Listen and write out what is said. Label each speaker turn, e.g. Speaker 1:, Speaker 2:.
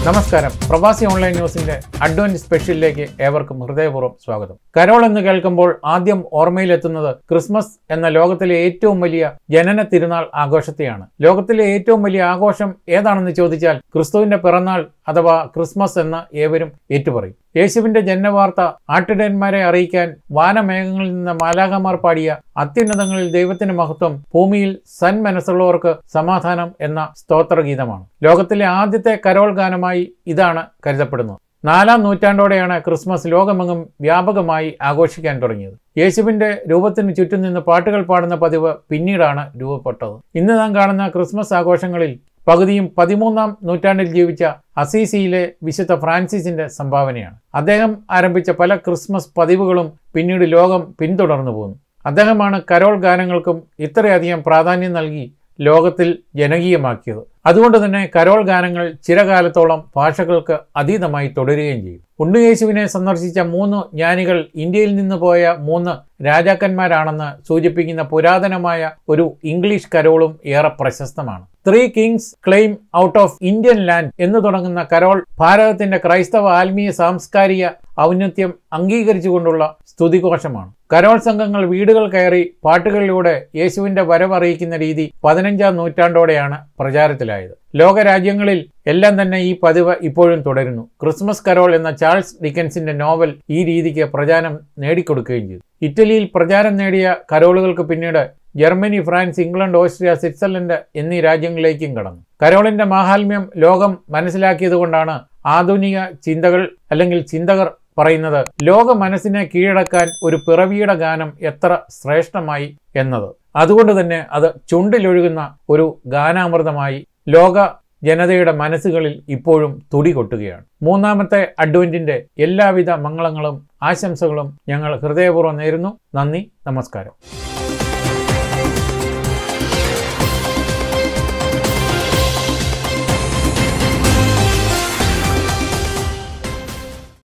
Speaker 1: നമസ്കാരം പ്രവാസി ഓൺലൈൻ ന്യൂസിന്റെ അഡ്വന്റ് സ്പെഷ്യലിലേക്ക് ഏവർക്കും ഹൃദയപൂർവ്വം സ്വാഗതം കരോൾ എന്ന് കേൾക്കുമ്പോൾ ആദ്യം ഓർമ്മയിലെത്തുന്നത് ക്രിസ്മസ് എന്ന ലോകത്തിലെ ഏറ്റവും വലിയ ജനന തിരുനാൾ ആഘോഷത്തെയാണ് ലോകത്തിലെ ഏറ്റവും വലിയ ആഘോഷം ഏതാണെന്ന് ചോദിച്ചാൽ ക്രിസ്തുവിന്റെ പിറന്നാൾ അഥവാ ക്രിസ്മസ് എന്ന് ഏവരും ഏറ്റുപറയും യേശുവിന്റെ ജന്മവാർത്ത ആട്ടിടയന്മാരെ അറിയിക്കാൻ വാനമേഘങ്ങളിൽ നിന്ന് മാലാകമാർ പാടിയ അത്യുന്നതങ്ങളിൽ ദൈവത്തിന്റെ മഹത്വം ഭൂമിയിൽ സന്മനസ്സുള്ളവർക്ക് സമാധാനം എന്ന സ്തോത്രഗീതമാണ് ലോകത്തിലെ ആദ്യത്തെ കരോൾ ഗാനമായി ഇതാണ് കരുതപ്പെടുന്നത് നാലാം നൂറ്റാണ്ടോടെയാണ് ക്രിസ്മസ് ലോകമെങ്ങും വ്യാപകമായി ആഘോഷിക്കാൻ തുടങ്ങിയത് യേശുവിന്റെ രൂപത്തിന് ചുറ്റും നിന്ന് പാട്ടുകൾ പാടുന്ന പതിവ് പിന്നീടാണ് രൂപപ്പെട്ടത് ഇന്ന് നാം കാണുന്ന ക്രിസ്മസ് ആഘോഷങ്ങളിൽ പകുതിയും പതിമൂന്നാം നൂറ്റാണ്ടിൽ ജീവിച്ച അസീസിയിലെ വിശുദ്ധ ഫ്രാൻസിസിന്റെ സംഭാവനയാണ് അദ്ദേഹം ആരംഭിച്ച പല ക്രിസ്മസ് പതിവുകളും പിന്നീട് ലോകം പിന്തുടർന്നു പോന്നു അദ്ദേഹമാണ് കരോൾ ഗാനങ്ങൾക്കും ഇത്രയധികം പ്രാധാന്യം നൽകി ലോകത്തിൽ ജനകീയമാക്കിയത് അതുകൊണ്ട് തന്നെ കരോൾ ഗാനങ്ങൾ ചിരകാലത്തോളം ഭാഷകൾക്ക് അതീതമായി തുടരുകയും ചെയ്യും ഉണ്ണുയേശുവിനെ സന്ദർശിച്ച മൂന്ന് ജ്ഞാനികൾ ഇന്ത്യയിൽ നിന്ന് പോയ മൂന്ന് രാജാക്കന്മാരാണെന്ന് സൂചിപ്പിക്കുന്ന പുരാതനമായ ഒരു ഇംഗ്ലീഷ് കരോളും ഏറെ പ്രശസ്തമാണ് three kings claim out of Indian land എന്ന് തുടങ്ങുന്ന കരോൾ ഭാരതത്തിന്റെ ക്രൈസ്തവ ആത്മീയ സാംസ്കാരിക ഔന്നത്യം അംഗീകരിച്ചുകൊണ്ടുള്ള സ്തുതിഘോഷമാണ് കരോൾ സംഘങ്ങൾ വീടുകൾ കയറി പാട്ടുകളിലൂടെ യേശുവിന്റെ വരവറിയിക്കുന്ന രീതി പതിനഞ്ചാം നൂറ്റാണ്ടോടെയാണ് പ്രചാരത്തിലായത് ലോകരാജ്യങ്ങളിൽ എല്ലാം തന്നെ ഈ പതിവ് ഇപ്പോഴും തുടരുന്നു ക്രിസ്മസ് കരോൾ എന്ന ചാൾസ് ഡിക്കൻസിന്റെ നോവൽ ഈ രീതിക്ക് പ്രചാരം നേടിക്കൊടുക്കുകയും ചെയ്തു ഇറ്റലിയിൽ പ്രചാരം നേടിയ കരോളുകൾക്ക് പിന്നീട് Germany France England Austria Switzerland എന്നീ രാജ്യങ്ങളിലേക്കും കടന്നു കരോളിന്റെ മാഹാത്മ്യം ലോകം മനസ്സിലാക്കിയതുകൊണ്ടാണ് ആധുനിക ചിന്തകൾ അല്ലെങ്കിൽ ചിന്തകർ പറയുന്നത് ലോക മനസ്സിനെ കീഴടക്കാൻ ഒരു പിറവിയുടെ ഗാനം എത്ര ശ്രേഷ്ഠമായി എന്നത് അതുകൊണ്ട് തന്നെ അത് ചുണ്ടിലൊഴുകുന്ന ഒരു ഗാനാമൃതമായി ലോക ജനതയുടെ മനസ്സുകളിൽ ഇപ്പോഴും തുടി കൊട്ടുകയാണ് മൂന്നാമത്തെ അഡ്വന്റിന്റെ എല്ലാവിധ മംഗളങ്ങളും ആശംസകളും ഞങ്ങൾ ഹൃദയപൂർവ്വം നേരുന്നു നന്ദി നമസ്കാരം